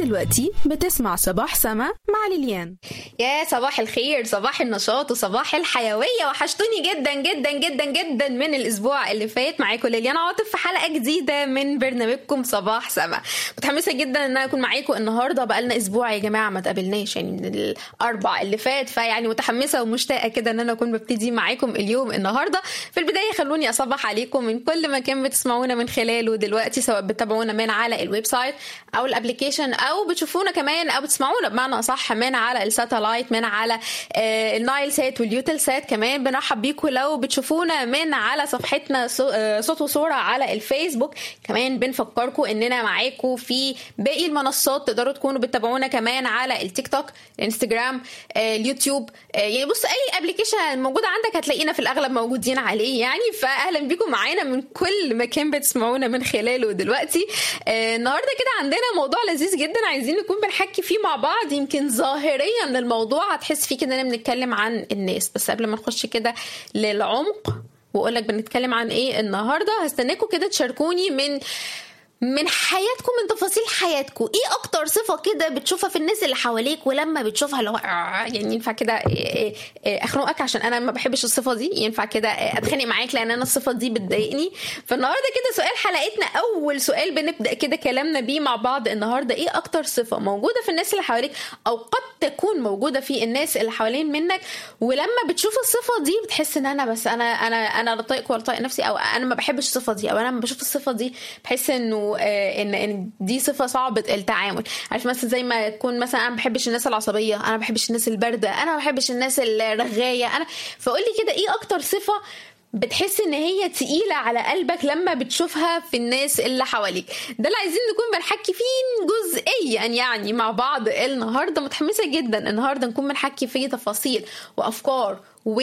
دلوقتي بتسمع صباح سما مع ليليان يا صباح الخير صباح النشاط وصباح الحيوية وحشتوني جدا جدا جدا جدا من الأسبوع اللي فات معاكم ليليان عاطف في حلقة جديدة من برنامجكم صباح سما متحمسة جدا إن أنا أكون معاكم النهاردة بقالنا أسبوع يا جماعة ما تقابلناش يعني من الأربع اللي فات فيعني متحمسة ومشتاقة كده إن أنا أكون ببتدي معاكم اليوم النهاردة في البداية خلوني أصبح عليكم من كل مكان بتسمعونا من خلاله دلوقتي سواء بتتابعونا من على الويب سايت أو الأبلكيشن أو بتشوفونا كمان أو بتسمعونا بمعنى أصح من على الساتلايت من على آه، النايل سات واليوتل سات كمان بنرحب بيكم لو بتشوفونا من على صفحتنا صو- آه، صوت وصورة على الفيسبوك كمان بنفكركم اننا معاكم في باقي المنصات تقدروا تكونوا بتتابعونا كمان على التيك توك الانستجرام آه، اليوتيوب آه، يعني بص اي ابلكيشن موجود عندك هتلاقينا في الاغلب موجودين عليه يعني فاهلا بيكم معانا من كل مكان بتسمعونا من خلاله دلوقتي آه، النهارده كده عندنا موضوع لذيذ جدا عايزين نكون بنحكي فيه مع بعض يمكن ظاهريا من الموضوع هتحس فيه كده اننا بنتكلم عن الناس بس قبل ما نخش كده للعمق واقول لك بنتكلم عن ايه النهارده هستناكم كده تشاركوني من من حياتكم من تفاصيل حياتكم ايه اكتر صفه كده بتشوفها في الناس اللي حواليك ولما بتشوفها اللي هو آه، يعني ينفع كده إيه، إيه، إيه، اخنقك عشان انا ما بحبش الصفه دي ينفع كده إيه، اتخانق معاك لان انا الصفه دي بتضايقني فالنهارده كده سؤال حلقتنا اول سؤال بنبدا كده كلامنا بيه مع بعض النهارده ايه اكتر صفه موجوده في الناس اللي حواليك او قد تكون موجوده في الناس اللي حوالين منك ولما بتشوف الصفه دي بتحس ان انا بس انا انا انا لا طايق ولا طايق نفسي او انا ما بحبش الصفه دي او انا لما بشوف الصفه دي بحس انه آه، ان ان دي صفه صعبه التعامل عارف مثلا زي ما تكون مثلا انا ما بحبش الناس العصبيه انا ما بحبش الناس البارده انا ما بحبش الناس الرغايه انا فقول لي كده ايه اكتر صفه بتحس ان هي تقيلة على قلبك لما بتشوفها في الناس اللي حواليك ده اللي عايزين نكون بنحكي فيه جزئيا يعني مع بعض النهاردة متحمسة جدا النهاردة نكون بنحكي فيه تفاصيل وافكار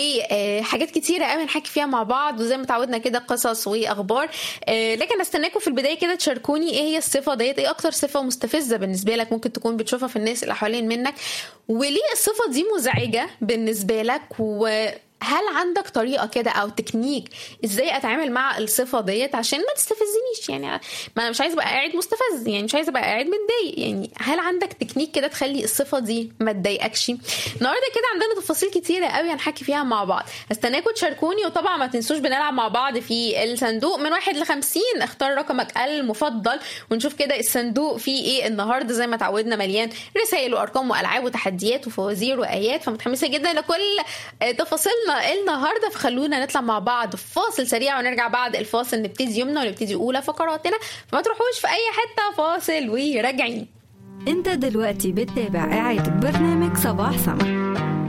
وحاجات كتيرة قوي نحكي فيها مع بعض وزي ما تعودنا كده قصص واخبار آه، لكن استناكم في البداية كده تشاركوني ايه هي الصفة ديت ايه اكتر صفة مستفزة بالنسبة لك ممكن تكون بتشوفها في الناس اللي حوالين منك وليه الصفة دي مزعجة بالنسبة لك و هل عندك طريقة كده أو تكنيك إزاي أتعامل مع الصفة ديت عشان ما تستفزنيش يعني ما أنا مش عايزة أبقى قاعد مستفز يعني مش عايزة أبقى قاعد متضايق يعني هل عندك تكنيك كده تخلي الصفة دي ما تضايقكش النهاردة كده عندنا تفاصيل كتيرة قوي هنحكي فيها مع بعض هستناكم تشاركوني وطبعا ما تنسوش بنلعب مع بعض في الصندوق من واحد لخمسين اختار رقمك المفضل ونشوف كده الصندوق فيه ايه النهارده زي ما تعودنا مليان رسائل وارقام والعاب وتحديات وفوازير وايات فمتحمسه جدا لكل آه، تفاصيلنا النهارده فخلونا نطلع مع بعض في فاصل سريع ونرجع بعد الفاصل نبتدي يومنا ونبتدي اولى فقراتنا فما تروحوش في اي حته فاصل وراجعين انت دلوقتي بتتابع إعادة برنامج صباح سما